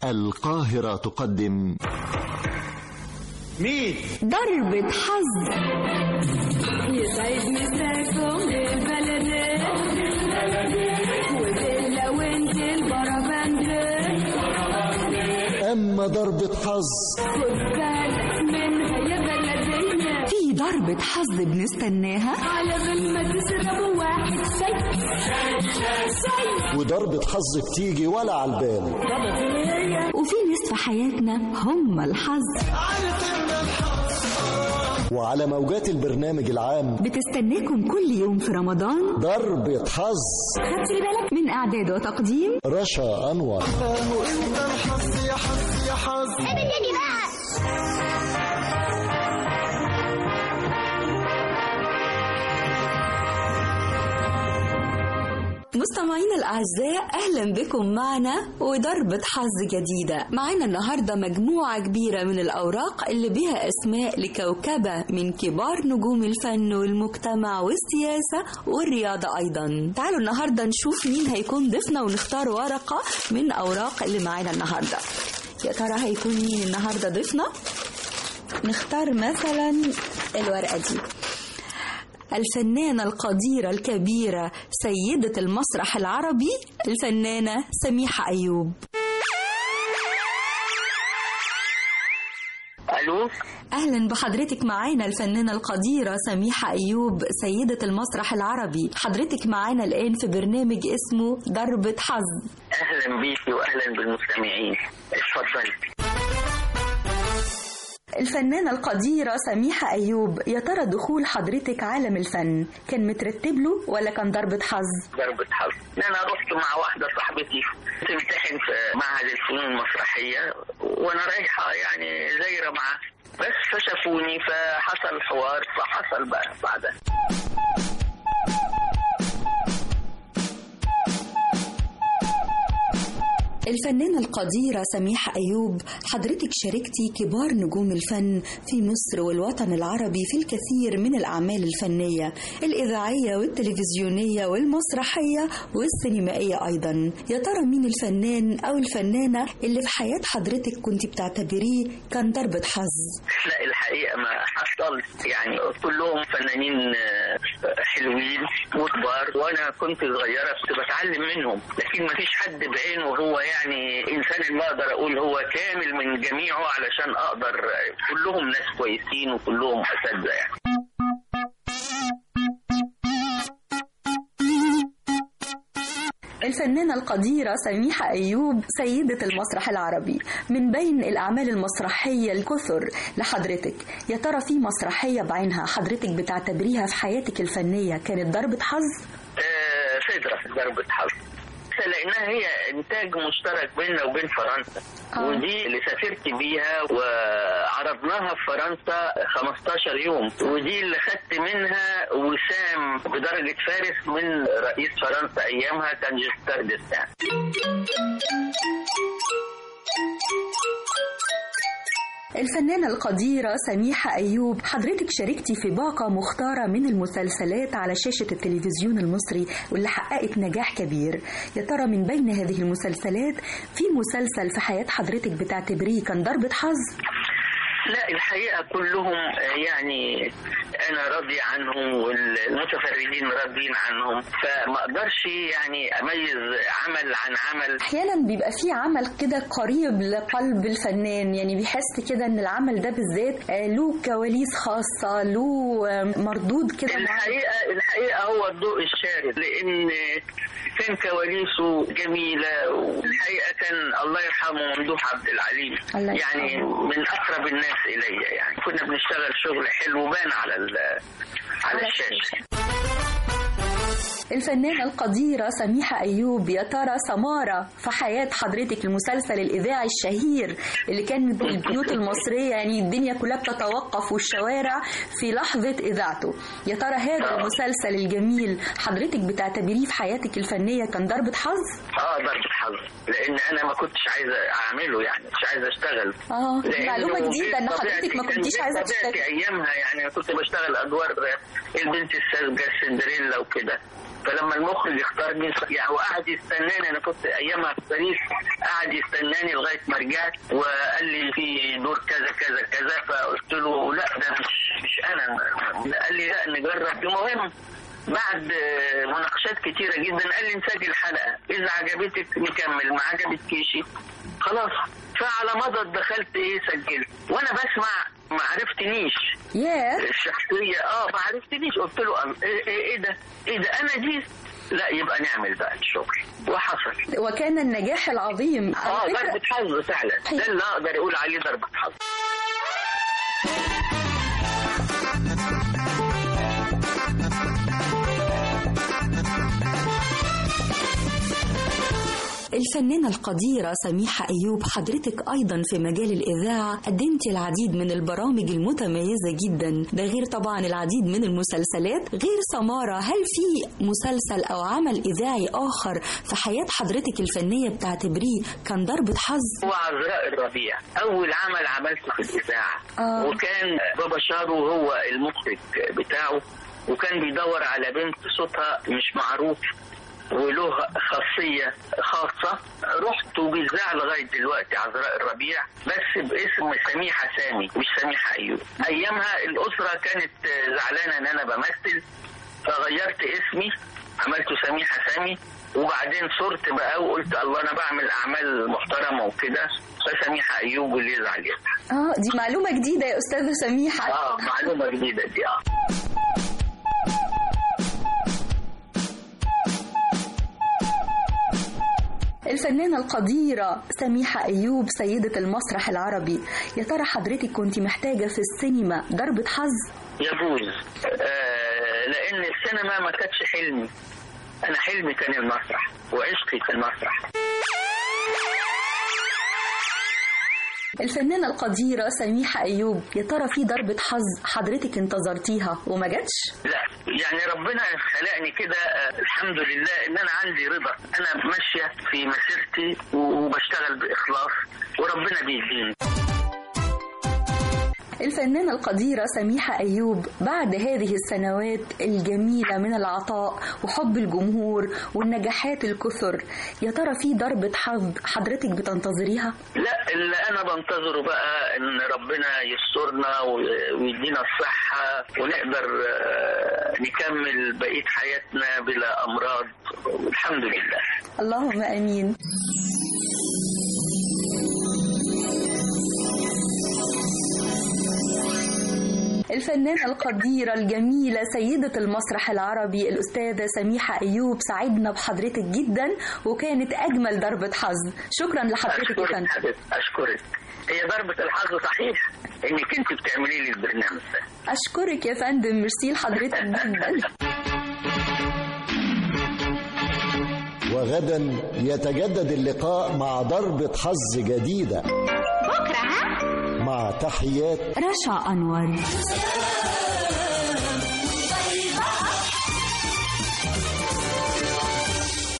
القاهرة تقدم مين؟ ضربة حظ يسعد مساكم للبلد وبيلا وانت البربند أما ضربة حظ خد بالك منها يا بلدية في ضربة حظ بنستناها على بال ما تشربوا واحد شاي شاي وضربة حظ بتيجي ولا على البال وفي ناس في حياتنا هم الحظ وعلى موجات البرنامج العام بتستناكم كل يوم في رمضان ضربة حظ خدتي بالك من إعداد وتقديم رشا أنور مستمعينا الأعزاء أهلا بكم معنا وضربة حظ جديدة معنا النهاردة مجموعة كبيرة من الأوراق اللي بها أسماء لكوكبة من كبار نجوم الفن والمجتمع والسياسة والرياضة أيضا تعالوا النهاردة نشوف مين هيكون ضيفنا ونختار ورقة من أوراق اللي معانا النهاردة يا ترى هيكون مين النهاردة ضيفنا نختار مثلا الورقة دي الفنانة القديرة الكبيرة سيدة المسرح العربي الفنانة سميحة أيوب الو أهلا بحضرتك معانا الفنانة القديرة سميحة أيوب سيدة المسرح العربي حضرتك معانا الآن في برنامج اسمه ضربة حظ اهلا بيكي واهلا بالمستمعين اتفضلي الفنانة القديرة سميحة أيوب يا ترى دخول حضرتك عالم الفن كان مترتب له ولا كان ضربة حظ؟ ضربة حظ انا رحت مع واحدة صاحبتي تمتحن في معهد الفنون المسرحية وانا رايحة يعني زايرة معاها بس فشافوني فحصل حوار فحصل بقى بعدها الفنانة القديرة سميحة أيوب حضرتك شاركتي كبار نجوم الفن في مصر والوطن العربي في الكثير من الأعمال الفنية الإذاعية والتلفزيونية والمسرحية والسينمائية أيضا يا ترى مين الفنان أو الفنانة اللي في حياة حضرتك كنت بتعتبريه كان ضربة حظ لا الحقيقة ما حصلت يعني كلهم فنانين آه، حلوين وكبار وانا كنت صغيرة كنت بتعلم منهم لكن ما فيش حد بعينه هو يعني انسان اللي اقدر اقول هو كامل من جميعه علشان اقدر كلهم ناس كويسين وكلهم اساتذة يعني الفنانة القديرة سميحة أيوب سيدة المسرح العربي من بين الأعمال المسرحية الكثر لحضرتك يا ترى في مسرحية بعينها حضرتك بتعتبريها في حياتك الفنية كانت ضربة حظ؟ آه، فدرة ضربة حظ لانها هي انتاج مشترك بيننا وبين فرنسا آه. ودي اللي سافرت بيها وعرضناها في فرنسا 15 يوم ودي اللي خدت منها وسام بدرجة فارس من رئيس فرنسا ايامها كان جستار ديستان الفنانة القديرة سميحة أيوب حضرتك شاركتي في باقة مختارة من المسلسلات على شاشة التلفزيون المصري واللي حققت نجاح كبير يا ترى من بين هذه المسلسلات في مسلسل في حياة حضرتك بتعتبريه كان ضربة حظ؟ لا الحقيقة كلهم يعني أنا راضي عنهم والمتفرجين راضيين عنهم فما أقدرش يعني أميز عمل عن عمل احيانا بيبقى في عمل كده قريب لقلب الفنان يعني بيحس كده ان العمل ده بالذات آه، له كواليس خاصه له آه، مردود كده معين. الحقيقة الحقيقة هو الضوء الشارد لأن كان كواليسه جميلة والحقيقة كان الله يرحمه ممدوح عبد العليم الله يعني يرحمه. من أقرب الناس إلي يعني كنا بنشتغل شغل حلو بان على ال- على على الشاشة الفنانة القديرة سميحة أيوب يا ترى سمارة في حياة حضرتك المسلسل الإذاعي الشهير اللي كان في البيوت المصرية يعني الدنيا كلها بتتوقف والشوارع في لحظة إذاعته يا ترى هذا المسلسل الجميل حضرتك بتعتبريه في حياتك الفنية كان ضربة حظ؟ اه ضربة حظ حظ لان انا ما كنتش عايز اعمله يعني مش عايز اشتغل اه دي لأنه معلومة جديدة ان طبيعتي- حضرتك ما كان كنتيش دي عايزة طبيعتي تشتغلي ايامها يعني انا كنت بشتغل ادوار البنت الساذجه السندريلا وكده فلما المخرج اختارني يعني وقعد يستناني انا كنت ايامها في باريس قعد يستناني لغايه ما رجعت وقال لي في دور كذا كذا كذا فقلت له لا ده مش مش انا قال لي لا نجرب المهم بعد آه، مناقشات كتيرة جدا قال لي نسجل حلقة إذا عجبتك نكمل ما عجبتكيش خلاص فعلى مضض دخلت إيه سجلت وأنا بسمع ما عرفتنيش ياه الشخصية اه ما عرفتنيش قلت له أم- ايه ايه إيه ده ايه ده انا دي لا يبقى نعمل بقى الشغل وحصل وكان النجاح العظيم اه على فكرة ضربة حظ فعلا ده اللي اقدر اقول عليه ضربة حظ الفنانة القديرة سميحة أيوب حضرتك أيضا في مجال الإذاعة قدمت العديد من البرامج المتميزة جدا ده غير طبعا العديد من المسلسلات غير سمارة هل في مسلسل أو عمل إذاعي آخر في حياة حضرتك الفنية بتعتبريه كان ضربة حظ؟ وعذراء الربيع اول عمل عملته في الاذاعه آه. وكان بابا شارو هو المخرج بتاعه وكان بيدور على بنت صوتها مش معروف وله خاصية خاصة رحت وبيذاع لغاية دلوقتي عذراء الربيع بس باسم سميحة سامي مش سميحة أيوب أيامها الأسرة كانت زعلانة إن أنا بمثل فغيرت اسمي عملته سميحة سامي وبعدين صرت بقى وقلت الله أنا بعمل أعمال محترمة وكده فسميحة أيوب واللي يزعل يزعل آه دي معلومة جديدة يا أستاذة سميحة اه معلومة جديدة دي اه الفنانة القديرة سميحة أيوب سيدة المسرح العربي يا ترى حضرتك كنت محتاجة في السينما ضربة حظ؟ يجوز آه لان السينما ما كانتش حلمي انا حلمي كان المسرح وعشقي في المسرح الفنانة القديرة سميحة أيوب يا ترى في ضربة حظ حضرتك انتظرتيها وما جاتش؟ لا يعني ربنا خلقني كده آه الحمد لله ان انا عندي رضا انا ماشيه في مسيرتي وبشتغل باخلاص وربنا بيديني الفنانة القديرة سميحة أيوب بعد هذه السنوات الجميلة من العطاء وحب الجمهور والنجاحات الكثر يا ترى في ضربة حظ حضرتك بتنتظريها؟ لا اللي انا بنتظره بقى ان ربنا يسترنا و- ويدينا الصحه ونقدر آه، نكمل بقيه حياتنا بلا امراض والحمد لله اللهم امين الفنانة القديرة الجميلة سيدة المسرح العربي الأستاذة سميحة أيوب سعدنا بحضرتك جدا وكانت أجمل ضربة حظ شكرا لحضرتك يا اشكرك فندم حبيبتي اشكرك هي ضربة الحظ صحيح انك انت بتعملي لي البرنامج ده أشكرك يا فندم ميرسي لحضرتك جدا وغدا يتجدد اللقاء مع ضربة حظ جديدة بكرة ها مع تحيات رشا أنور